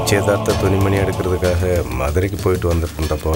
நிச்சயதார்த்த துணிமணி எடுக்கிறதுக்காக மதுரைக்கு போயிட்டு வந்துருந்தப்போ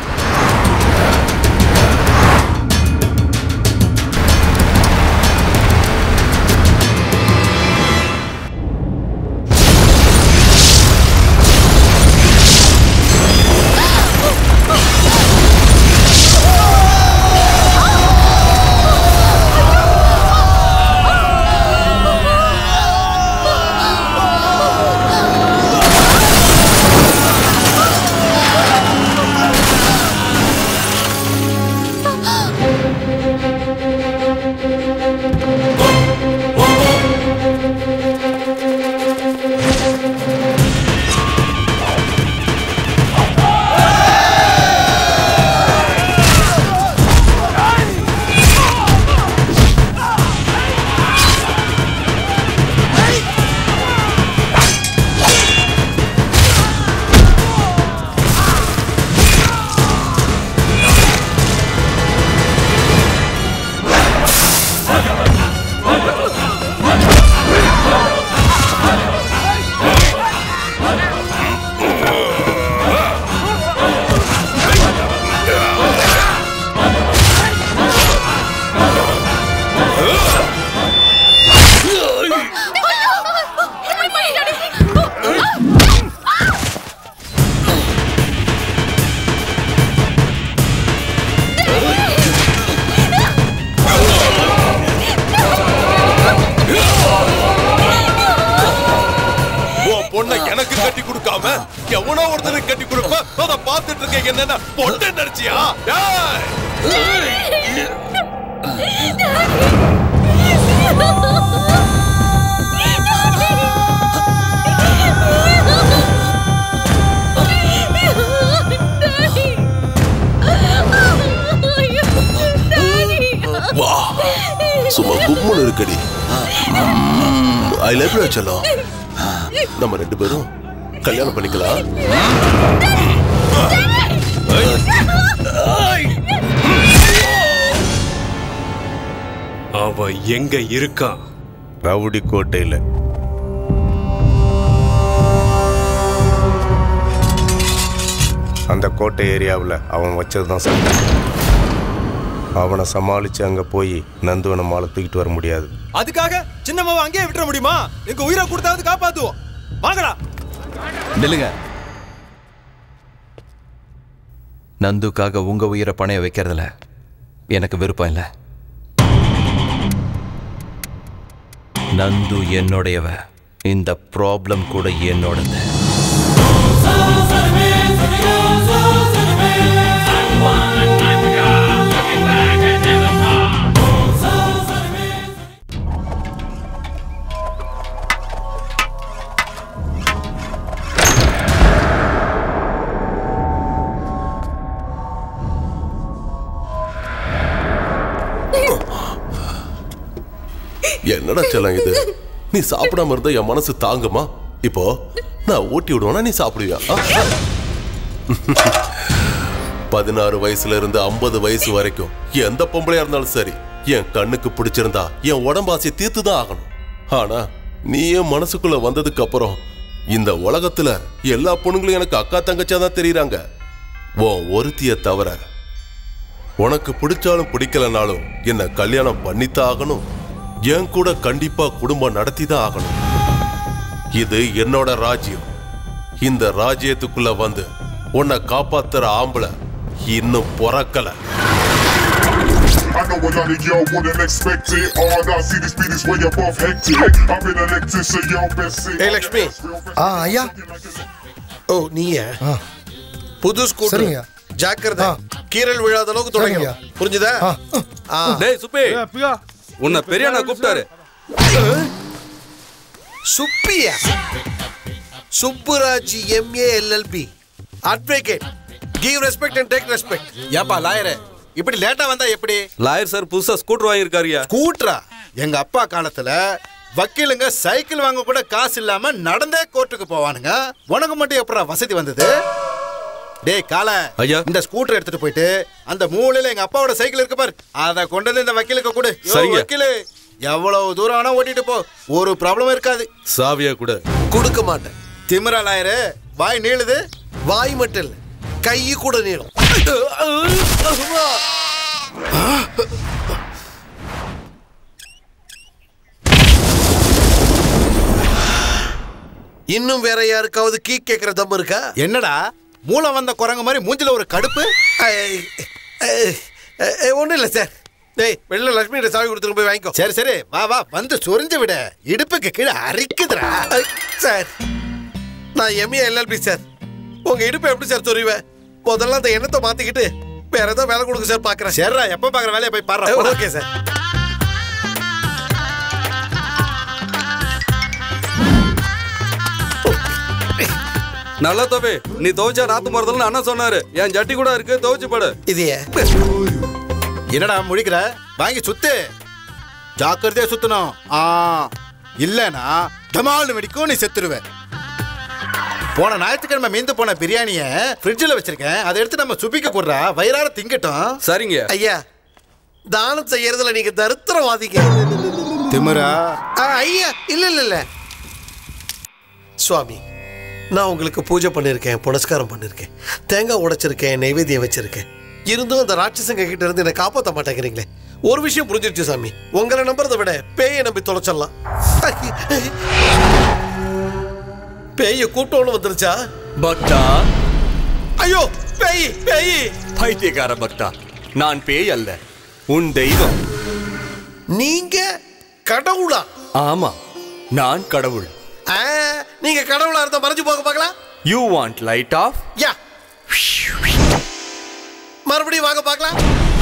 உன் பொண்ணை எனக்கு கட்டி கொடுக்காம எவனோ ஒருத்தருக்கு கட்டி கொடுப்ப அத பார்த்துட்டு இருக்க என்னன்னா பொண்ணு நினைச்சியா டேய்! வா சும்மா கும்முன்னு இருக்கடி ஐ லவ் யூ செல்லம் நம்ம ரெண்டு பேரும் கல்யாணம் பண்ணிக்கலாம் அவ எங்க இருக்கான் ரவுடி கோட்டையில் அந்த கோட்டை ஏரியாவில் அவன் வச்சது தான் சட்டம் அவனை சமாளித்து அங்கே போய் நந்துவனை மாலை தூக்கிட்டு வர முடியாது அதுக்காக சின்னம்மாவை அங்கேயே விட்டுற முடியுமா எங்க உயிரை கொடுத்தாவது காப்பாத்துவோம் வாங்கடா நில்லுங்க நந்துக்காக உங்க உயிரை பணைய வைக்கிறதுல எனக்கு விருப்பம் இல்லை நந்து என்னுடையவ இந்த ப்ராப்ளம் கூட என்னோடது என்னடா செல்லம் இது நீ சாப்பிடாம இருந்தா என் மனசு தாங்குமா இப்போ நான் ஊட்டி விடுவேனா நீ சாப்பிடுவியா ஆ? பதினாறு வயசுல இருந்து ஐம்பது வயசு வரைக்கும் எந்த பொம்பளையா இருந்தாலும் சரி என் கண்ணுக்கு பிடிச்சிருந்தா என் உடம்பாசி தீர்த்து தான் ஆகணும் ஆனா நீ என் மனசுக்குள்ள வந்ததுக்கு அப்புறம் இந்த உலகத்துல எல்லா பொண்ணுங்களும் எனக்கு அக்கா தங்கச்சியா தான் தெரியுறாங்க உன் ஒருத்திய தவிர உனக்கு பிடிச்சாலும் பிடிக்கலனாலும் என்ன கல்யாணம் பண்ணித்தான் ஆகணும் என் கூட கண்டிப்பா குடும்பம் நடத்தி தான் ஆகணும் இது என்னோட ராஜ்யம் இந்த ராஜ்யத்துக்குள்ள வந்து உன்னை காப்பாத்துற ஆம்பளை இன்னும் பிறக்கல I know a lot of y'all wouldn't expect it. All I see this beat is way above hectic. I've been elected, so y'all best say. Hey, Lakshmi. ஆ ஐயா ஓ நீயா புது ஸ்கூட்டர் சரிங்க. ஜாக்கிரதை ஆ. கீரல் விழாத அளவுக்கு சரிங்கய்யா. தொடங்கணும் புரிஞ்சுதா ஆ. ஆ. டேய் சுப்பி உன்னை பெரியண்ணா கூப்பிட்டாரு சுப்பியா Subburaj MA LLB advocate give respect and take respect ஏப்பா லாயரே இப்படி லேட்டா வந்தா எப்படி லாயர் சார் புதுசா ஸ்கூட்டர் வாங்கியிருக்காருயா கூட்டுறா எங்க அப்பா காலத்துல வக்கீலுங்க சைக்கிள் வாங்க கூட காசு இல்லாம நடந்தே கோர்ட்டுக்கு போவானுங்க உனக்கு மட்டும் எப்படா வசதி வந்தது டேய் கால ஐயா. இந்த ஸ்கூட்டர் எடுத்துட்டு போயிட்டு அந்த மூலையில எங்க அப்பாவோட சைக்கிள் இருக்கு பாரு அத கொண்டு வந்து இந்த வக்கீலுக்கு கொடு யோ, சரிங்க. வக்கீலு எவ்வளவு தூரம் வேணா ஓட்டிட்டு போ ஒரு ப்ராப்ளம் இருக்காது சாவியா கூட கொடுக்க மாட்டேன் திமிரா லாயரு வாய் நீளுது வாய் மட்டும் இல்ல கை கூட நீளும் இன்னும் வேற யாருக்காவது கீ கேட்கிற தம் இருக்கா என்னடா மூளை வந்த குரங்கு மாதிரி மூஞ்சில ஒரு கடுப்பு ஒன்றும் இல்லை சார் டேய் வெளில லட்சுமி சாவி கொடுத்துட்டு போய் வாங்கிக்கோ சரி சரி வா வா வந்து சொரிஞ்சு விட இடுப்புக்கு கீழே அரிக்குதுடா ஐ, சார் நான் எம்ஏ எல்எல்பி சார் உங்க இடுப்பு எப்படி சார் சொருவேன் முதல்ல அந்த எண்ணத்தை மாத்திக்கிட்டு வேற ஏதாவது வேலை கொடுங்க சார் பாக்குறேன் சரிடா எப்ப பாக்குற வேலையை போய் பாரு ஓகே சார் நல்லா தம்பி நீ துவைச்சா நாத்து மரத்துல அண்ணன் சொன்னாரு என் ஜட்டி கூட இருக்கு துவைச்சு படு இது என்னடா முழிக்கிற வாங்கி சுத்து ஜாக்கிரதையா சுத்தணும் ஆ இல்லனா டமால்னு வெடிக்கும் நீ செத்துருவ போன ஞாயிற்றுக்கிழமை மீந்து போன பிரியாணிய ஃப்ரிட்ஜில் வச்சிருக்கேன் அதை எடுத்து நம்ம சுபிக்க போடுறா வயிறார திங்கட்டும் சரிங்க ஐயா தானம் செய்யறதுல நீங்க தருத்திரவாதிங்க திமிரா ஆ, ஐயா இல்ல இல்ல இல்ல சுவாமி நான் உங்களுக்கு பூஜை பண்ணியிருக்கேன் புனஸ்காரம் பண்ணியிருக்கேன் தேங்காய் உடைச்சிருக்கேன் நைவேத்தியம் வச்சிருக்கேன் இருந்தும் அந்த ராட்சசங்க கிட்ட இருந்து என்னை காப்பாற்ற மாட்டேங்கிறீங்களே ஒரு விஷயம் புரிஞ்சிருச்சு சாமி உங்களை நம்புறதை விட பேயை நம்பி தொலைச்சிடலாம் பேய கூட்டம்னு வந்துருச்சா பக்தா ஐயோ பேய் பேய் பைத்தியக்கார பக்தா நான் பேய் அல்ல உன் தெய்வம் நீங்க கடவுளா ஆமா நான் கடவுள் ஆ, நீங்க கடவுளா இருந்தா மறைஞ்சு போக பார்க்கலாம் you want light off yeah மறுபடியும் வாங்க பார்க்கலாம்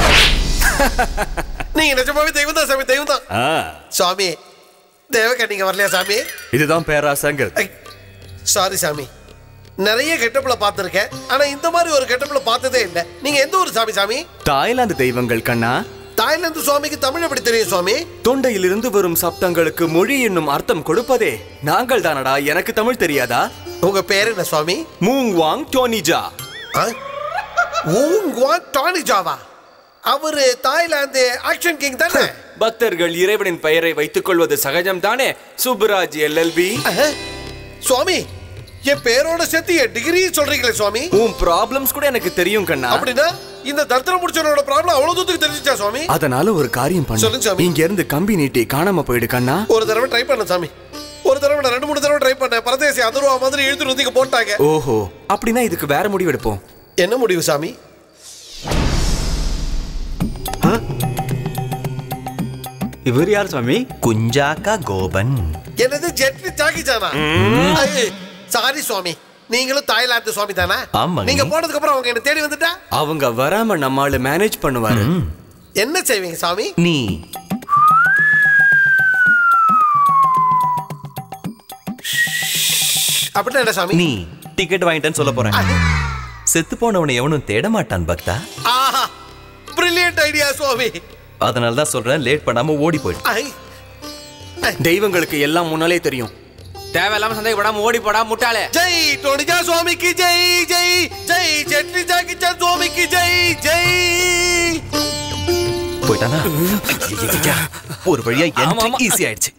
நீங்க நிஜமாவே தெய்வம் தான் சாமி தெய்வம் தான் சுவாமி தேவக்கா நீங்க வரலையா சாமி இதுதான் பேராசங்கிறது சாரி சாமி நிறைய கெட்டப்புல பார்த்துருக்கேன் ஆனா இந்த மாதிரி ஒரு கெட்டப்புல பார்த்ததே இல்லை நீங்க எந்த ஊர் சாமி சாமி தாய்லாந்து தெய்வங்கள் கண்ணா தாய்லாந்து சுவாமிக்கு தமிழ் எப்படி தெரியும் சுவாமி தொண்டையிலிருந்து வரும் சப்தங்களுக்கு மொழி என்னும் அர்த்தம் கொடுப்பதே நாங்கள் தானடா எனக்கு தமிழ் தெரியாதா உங்க பேர் என்ன சுவாமி மூங் வாங் டோனிஜா ஊங்குவான் டானி ஜாவா அவரு தாய்லாந்து ஆக்ஷன் கிங் தானே பக்தர்கள் இறைவனின் பெயரை வைத்துக் கொள்வது சகஜம் தானே சுப்புராஜ் எல்எல்பி சுவாமி என் பேரோட சேர்த்து என் டிகிரி சொல்றீங்களே சுவாமி உன் ப்ராப்ளம்ஸ் கூட எனக்கு தெரியும் கண்ணா அப்படின்னா இந்த தர்த்தரம் முடிச்சவனோட ப்ராப்ளம் அவ்வளவு தூரத்துக்கு தெரிஞ்சிச்சா சுவாமி அதனால ஒரு காரியம் சொல்லுங்க பண்ணு சாமி. இங்க இருந்து கம்பி நீட்டி காணாம போயிடு கண்ணா ஒரு தடவை ட்ரை பண்ண சாமி ஒரு தடவை நான் ரெண்டு மூணு தடவை ட்ரை பண்ணேன் பரதேசி அதர்வா மாதிரி இழுத்துட்டு வந்து இங்க போட்டாங்க ஓஹோ அப்படின்னா இதுக்கு வேற முடிவு எடுப்போம் என்ன முடிவு சாமி இவர் யார் சுவாமி குஞ்சாக்கா கோபன் என்னது Jet Li Jackie Chan sorry Swami நீங்களும் தாய்லாந்து சுவாமி தானா ஆமாங்க. நீங்க போனதுக்கு அப்புறம் அவங்க என்ன தேடி வந்துட்டா அவங்க வராம நம்மால மேனேஜ் பண்ணுவாரு என்ன செய்வீங்க சாமி நீ அப்படின்னா என்ன சாமி நீ டிக்கெட் வாங்கிட்டேன்னு சொல்ல போறேன் செத்து போனவனை எவனும் தேட மாட்டான் பக்தா ஆஹா பிரில்லியன்ட் ஐடியா சுவாமி அதனால தான் சொல்றேன் லேட் பண்ணாம ஓடி போயிடு ஐ தெய்வங்களுக்கு எல்லாம் முன்னாலே தெரியும் தேவையில்லாம சந்தேகப்படாம ஓடி போடா முட்டாளே ஜெய் டோனிஜா சுவாமிக்கு ஜெய் ஜெய் ஜெய் ஜெட்லி ஜாக்கி சான் சுவாமிக்கு ஜெய் ஜெய் போயிட்டானா ஐயையையா, ஒரு வழியா என்ட்ரி ஈஸி ஆயிடுச்சு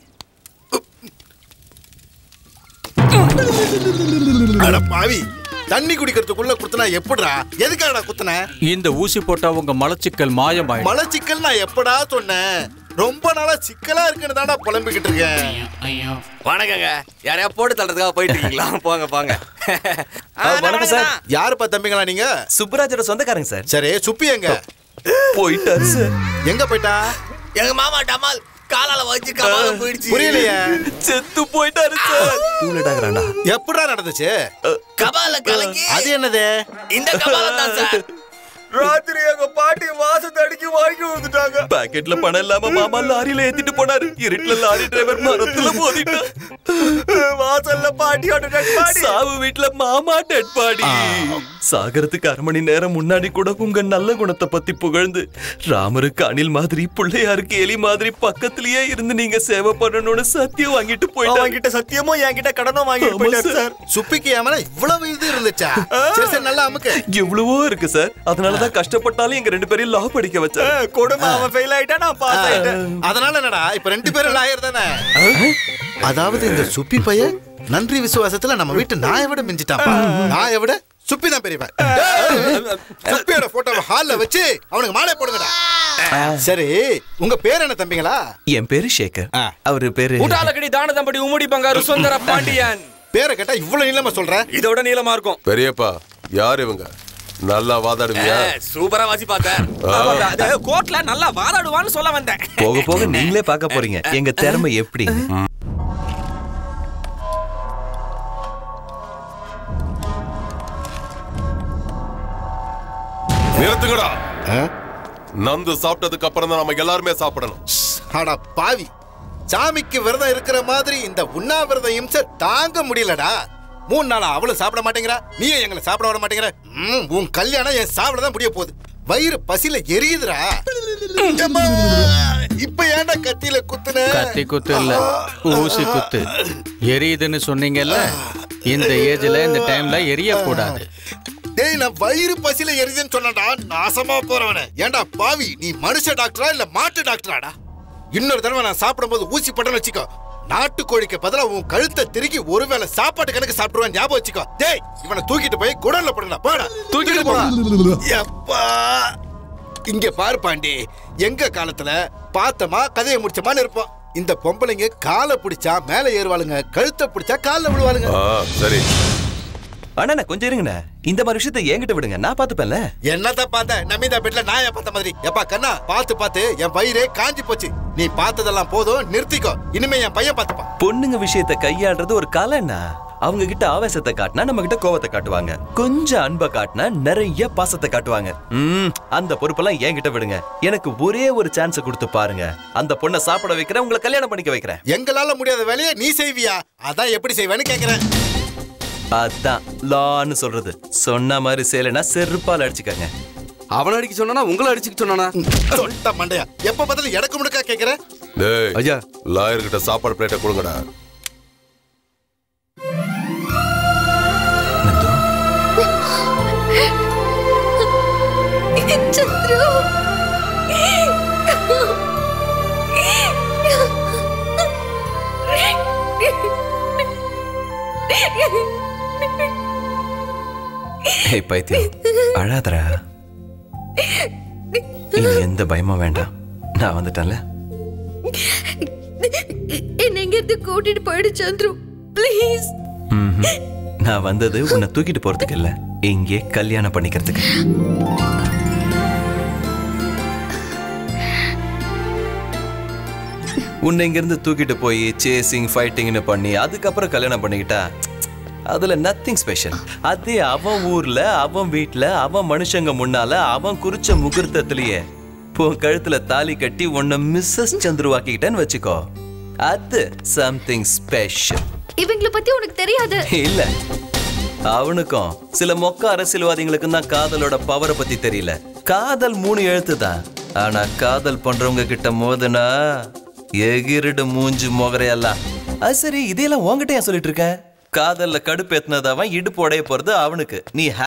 அட பாவி தண்ணி குடிக்கிறதுக்குள்ள குத்துனா எப்படிடா எதுக்காடா குத்துன இந்த ஊசி போட்டா உங்க மலச்சிக்கல் மாயமாயிடும் மலச்சிக்கல் நான் எப்படா சொன்னேன் ரொம்ப நாளா சிக்கலா இருக்குன்னு தான்டா புலம்பிக்கிட்டு இருக்கேன் வணக்கங்க யாரையா போட்டு தள்ளுறதுக்காக போயிட்டு இருக்கீங்களா போங்க போங்க வணக்கம் சார் யாருப்பா தம்பிங்களா நீங்க சுப்பராஜோட சொந்தக்காரங்க சார் சரி சுப்பி எங்க போயிட்டாரு சார் எங்க போயிட்டா எங்க மாமா டமால் காலால வச்சு கமால போயிடுச்சு புரியலையே செத்து போயிட்டாரு சார் டூலெட் ஆகுறான்டா எப்படா நடந்துச்சு கபால கலங்கி அது என்னது இந்த கபாலம் தான் சார் ராத்திரி எங்க பாட்டி வாசத்தை அடிக்கி வாங்கி வந்துட்டாங்க பாக்கெட்ல பணம் இல்லாம மாமா லாரியில ஏத்திட்டு போனாரு இருட்டுல லாரி டிரைவர் மரத்துல மோதிட்டான் வாசல்ல பாட்டியோட டெட் பாடி சாவு வீட்ல மாமா டெட் பாடி சாகரத்துக்கு அரை மணி நேரம் முன்னாடி கூட உங்க நல்ல குணத்தை பத்தி புகழ்ந்து ராமருக்கு அணில் மாதிரி பிள்ளையாருக்கு எலி மாதிரி பக்கத்திலேயே இருந்து நீங்க சேவை பண்ணணும்னு சத்தியம் வாங்கிட்டு போயிட்டாங்க அவங்கிட்ட சத்தியமும் என்கிட்ட கடனும் வாங்கிட்டு ஆமா போயிட்டாரு சார். சார் சுப்பிக்கு ஏமல இவ்வளவு இது இருந்துச்சா சரி சரி நல்லா அமுக்கு எவ்வளவோ இருக்கு சார் அதனாலதான் கஷ்டப்பட்டாலும் எங்க ரெண்டு பேரையும் லா படிக்க வச்சாரு கொடுமை அவன் ஃபெயில் ஆயிட்டா நான் பாஸ் ஆயிட்டேன் அதனால என்னடா இப்ப ரெண்டு பேரும் லாயர் தானே அதாவது இந்த சுப்பி பையன் நன்றி விசுவாசத்துல நம்ம வீட்டு நாயை விட மிஞ்சிட்டான் நாயை விட சுப்பி தான் பெரியவன் சுப்பியோட போட்டோவை ஹால்ல வச்சு அவனுக்கு மாலை போடுங்கடா சரி உங்க பேர் என்ன தம்பிங்களா என் பேரு சேகர் அவரு பேரு ஊட்டாலக்கடி தான தம்படி உம்முடி பங்காரு சுந்தர பாண்டியன் பேரை கேட்டா இவ்வளவு நீளமா சொல்ற இதோட நீளமா இருக்கும் பெரியப்பா யார் இவங்க நல்லா வாதாடுவியா சூப்பரா வாசி பார்த்தேன் கோர்ட்ல நல்லா வாதாடுவான்னு சொல்ல வந்தேன் போக போக நீங்களே பார்க்க போறீங்க எங்க திறமை எப்படி நிறுத்துங்கடா நந்து சாப்பிட்டதுக்கு அப்புறம் தான் நம்ம எல்லாருமே சாப்பிடணும் ஆனா பாவி சாமிக்கு விரதம் இருக்கிற மாதிரி இந்த உண்ணாவிரத இம்சை தாங்க முடியலடா மூணு நாளா அவளும் சாப்பிட மாட்டேங்கிறா நீயும் எங்களை சாப்பிட விட மாட்டேங்கிற ம், உன் கல்யாணம் என் சாப்பிட தான் முடிய போகுது வயிறு பசியில எரியுதுடா எம்மா, இப்ப ஏன்டா கத்தியில குத்துன கத்தி குத்து இல்ல ஊசி குத்து எரியுதுன்னு சொன்னீங்கல்ல இந்த ஏஜ்ல இந்த டைம்ல எரியக்கூடாது டேய் நான் வயிறு பசியில எரியுதுன்னு சொன்னடா நாசமா போறவன ஏன்டா பாவி நீ மனுஷ டாக்டரா இல்ல மாட்டு டாக்டராடா இன்னொரு தடவை நான் சாப்பிடும்போது ஊசி பட்டன்னு வச்சுக்கோ நாட்டுக்கோழிக்கு பதிலா உன் கழுத்தை திருகி ஒருவேளை சாப்பாட்டு கணக்கு சாப்பிடுவேன் ஞாபகம் வச்சுக்கோ டேய் இவனை தூக்கிட்டு போய் குடல்ல போடுடா போடா தூக்கிட்டு போடா எப்பா இங்க பாரு பாண்டி எங்க காலத்துல பார்த்தமா கதையை முடிச்சமான்னு இருப்போம் இந்த பொம்பளைங்க காலை பிடிச்சா மேல ஏறுவாளுங்க கழுத்தை பிடிச்சா கால்ல விழுவாளுங்க ஆ சரி அண்ணா கொஞ்சம் இருங்கண்ணே இந்த மாதிரி விஷயத்தை என்கிட்ட விடுங்க நான் பாத்துப்பேன்ல என்னத்த பார்த்த நமிதா பெட்ல நாய பார்த்த மாதிரி எப்பா கண்ணா பார்த்து பார்த்து என் வயிறே காஞ்சி போச்சு நீ பார்த்ததெல்லாம் போதும் நிறுத்திக்கோ இனிமே என் பையன் பார்த்துப்பான் பொண்ணுங்க விஷயத்தை கையாடுறது ஒரு கலைண்ணா அவங்க கிட்ட ஆவேசத்தை காட்டினா நம்ம கிட்ட கோவத்தை காட்டுவாங்க கொஞ்சம் அன்பை காட்டினா நிறைய பாசத்தை காட்டுவாங்க ம் அந்த பொறுப்பெல்லாம் என்கிட்ட விடுங்க எனக்கு ஒரே ஒரு சான்ஸ் கொடுத்து பாருங்க அந்த பொண்ணை சாப்பிட வைக்கிறேன் உங்களை கல்யாணம் பண்ணிக்க வைக்கிறேன் எங்களால முடியாத வேலையை நீ செய்வியா அதான் எப்படி செய்வேன்னு கேக்குறேன் அதான் லான்னு சொல்றது சொன்ன மாதிரி செய்யலைன்னா செருப்பால் அடிச்சுக்கங்க அவன் அடிக்க சொன்னானா உங்களை அடிச்சுக்க சொன்னானா சொல்லிட்ட மண்டையா எப்ப பார்த்தாலும் எடக்கு முடுக்கா கேக்குற டேய் ஐயா லாயர் கிட்ட சாப்பாடு பிளேட்டை கொடுங்கடா சத்ரு ஹே பைத்தியம் அழாதடா இனி எந்த பயமும் வேண்டாம் நான் வந்துட்டேன்ல என்ன எங்க இருந்து கூட்டிட்டு போயிடு சந்துரு ப்ளீஸ் ம்ஹும். நான் வந்தது உன்னை தூக்கிட்டு போறதுக்கு இல்ல இங்கே கல்யாணம் பண்ணிக்கிறதுக்கு உன்னை இங்கிருந்து தூக்கிட்டு போய் சேசிங் ஃபைட்டிங்னு பண்ணி அதுக்கப்புறம் கல்யாணம் பண்ணிக்கிட்டா அதுல நத்திங் ஸ்பெஷல் அதே அவன் ஊர்ல அவன் வீட்ல அவன் மனுஷங்க முன்னால அவன் குறிச்ச முகூர்த்தத்திலேயே உன் கழுத்துல தாலி கட்டி உன்னை மிஸ்ஸஸ் சந்துருவாக்கிக்கிட்டேன்னு வச்சுக்கோ அது சம்திங் ஸ்பெஷல் இவங்கள பத்தி உனக்கு தெரியாது இல்ல அவனுக்கும் சில மொக்க அரசியல்வாதிகளுக்கும் தான் காதலோட பவரை பத்தி தெரியல காதல் மூணு எழுத்து தான் ஆனா காதல் பண்றவங்க கிட்ட மோதுனா எகிரிடு மூஞ்சு முகரையெல்லாம் அது சரி இதையெல்லாம் உன்கிட்ட ஏன் சொல்லிட்டு இருக்க காதல்ல கடுப்பேத்தினது அவன் இடுப்பு உடைய போறது அவனுக்கு நீ